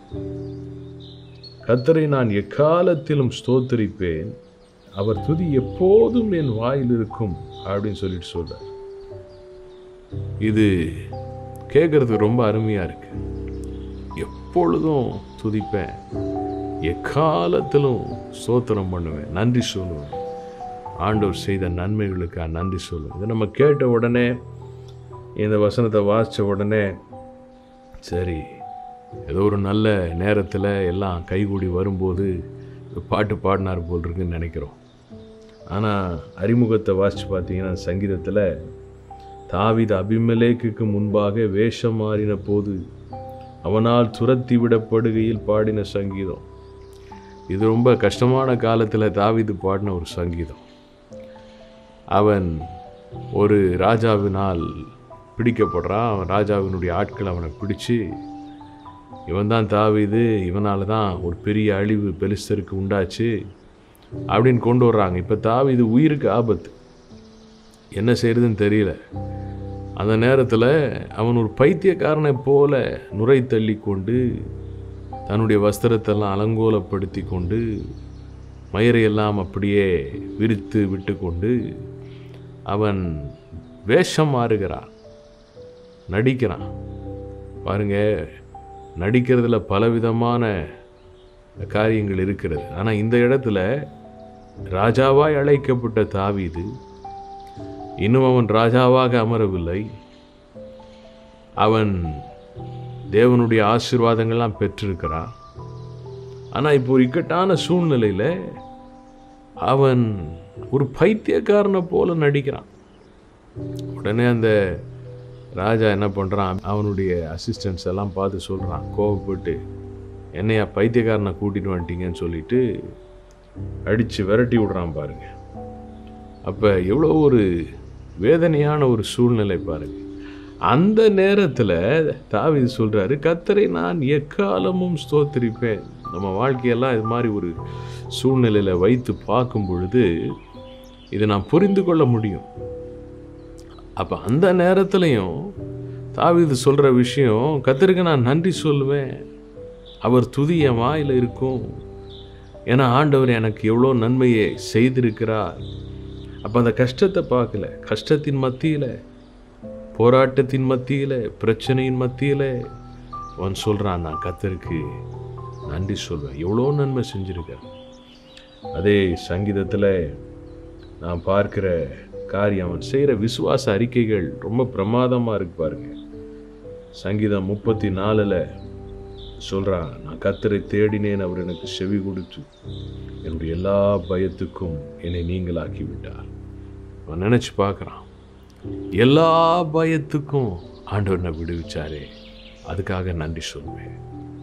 கத்தரை நான் எக்காலத்திலும் ஸ்தோத்தரிப்பேன் அவர் துதி எப்போதும் என் வாயில் இருக்கும் அப்படின்னு சொல்லிட்டு சொல்றார் இது கேட்கறதுக்கு ரொம்ப அருமையா இருக்கு எப்பொழுதும் துதிப்பேன் எக்காலத்திலும் ஸ்தோத்திரம் பண்ணுவேன் நன்றி சொல்லுவேன் ஆண்டவர் செய்த நன்மைகளுக்கு நன்றி சொல்லுவேன் இதை நம்ம கேட்ட உடனே இந்த வசனத்தை வாசித்த உடனே சரி ஏதோ ஒரு நல்ல நேரத்தில் எல்லாம் கைகூடி வரும்போது பாட்டு பாடினார் போல் இருக்குன்னு நினைக்கிறோம் ஆனால் அறிமுகத்தை வாசித்து பார்த்தீங்கன்னா சங்கீதத்தில் தாவித அபிமலேக்குக்கு முன்பாக வேஷம் மாறின போது அவனால் துரத்தி விடப்படுகையில் பாடின சங்கீதம் இது ரொம்ப கஷ்டமான காலத்தில் தாவிது பாடின ஒரு சங்கீதம் அவன் ஒரு ராஜாவினால் பிடிக்கப்படுறான் அவன் ராஜாவினுடைய ஆட்கள் அவனை பிடிச்சு இவன் தான் தாவிது இவனால தான் ஒரு பெரிய அழிவு பெலிஸ்தருக்கு உண்டாச்சு அப்படின்னு கொண்டு வர்றாங்க இப்போ தாவிது உயிருக்கு ஆபத்து என்ன செய்யறதுன்னு தெரியல அந்த நேரத்தில் அவன் ஒரு பைத்தியக்காரனை போல நுரை தள்ளி கொண்டு தன்னுடைய வஸ்திரத்தெல்லாம் அலங்கோலப்படுத்தி கொண்டு மயிரையெல்லாம் அப்படியே விரித்து விட்டு கொண்டு அவன் வேஷம் மாறுகிறான் நடிக்கிறான் பாருங்க நடிக்கிறதுல பலவிதமான காரியங்கள் இருக்கிறது ஆனால் இந்த இடத்துல ராஜாவாய் அழைக்கப்பட்ட தாவீது இன்னும் அவன் ராஜாவாக அமரவில்லை அவன் தேவனுடைய ஆசீர்வாதங்கள்லாம் பெற்றிருக்கிறான் ஆனால் இப்போ ஒரு இக்கட்டான சூழ்நிலையில் அவன் ஒரு பைத்தியக்காரனை போல நடிக்கிறான் உடனே அந்த ராஜா என்ன பண்ணுறான் அவனுடைய அசிஸ்டன்ஸ் எல்லாம் பார்த்து சொல்கிறான் கோவப்பட்டு என்னையா பைத்தியக்காரனை கூட்டிட்டு வந்துட்டீங்கன்னு சொல்லிட்டு அடித்து விரட்டி விடுறான் பாருங்க அப்போ எவ்வளோ ஒரு வேதனையான ஒரு சூழ்நிலை பாருங்க அந்த நேரத்தில் தாவீது சொல்கிறாரு கத்தரை நான் எக்காலமும் ஸ்தோத்திரிப்பேன் நம்ம வாழ்க்கையெல்லாம் இது மாதிரி ஒரு சூழ்நிலையில் வைத்து பார்க்கும் பொழுது இதை நான் புரிந்து கொள்ள முடியும் அப்போ அந்த நேரத்துலையும் தாவீது சொல்கிற விஷயம் கத்தருக்கு நான் நன்றி சொல்லுவேன் அவர் துதி என் வாயில் இருக்கும் ஏன்னா ஆண்டவர் எனக்கு எவ்வளோ நன்மையை செய்திருக்கிறார் அப்போ அந்த கஷ்டத்தை பார்க்கல கஷ்டத்தின் மத்தியில் போராட்டத்தின் மத்தியில் பிரச்சனையின் மத்தியில் அவன் சொல்கிறான் நான் கத்தருக்கு நன்றி சொல்வேன் எவ்வளோ நன்மை செஞ்சுருக்கேன் அதே சங்கீதத்தில் நான் பார்க்கிற காரியம் அவன் செய்கிற விசுவாச அறிக்கைகள் ரொம்ப பிரமாதமாக இருக்கு பாருங்க சங்கீதம் முப்பத்தி நாலில் சொல்கிறான் நான் கத்தரை தேடினேன் அவர் எனக்கு செவி கொடுத்து என்னுடைய எல்லா பயத்துக்கும் என்னை நீங்களாக்கி விட்டார் அவன் நினச்சி பார்க்குறான் எல்லா பயத்துக்கும் ஆண்டவர் என்னை விடுவிச்சாரே அதுக்காக நன்றி சொல்வேன்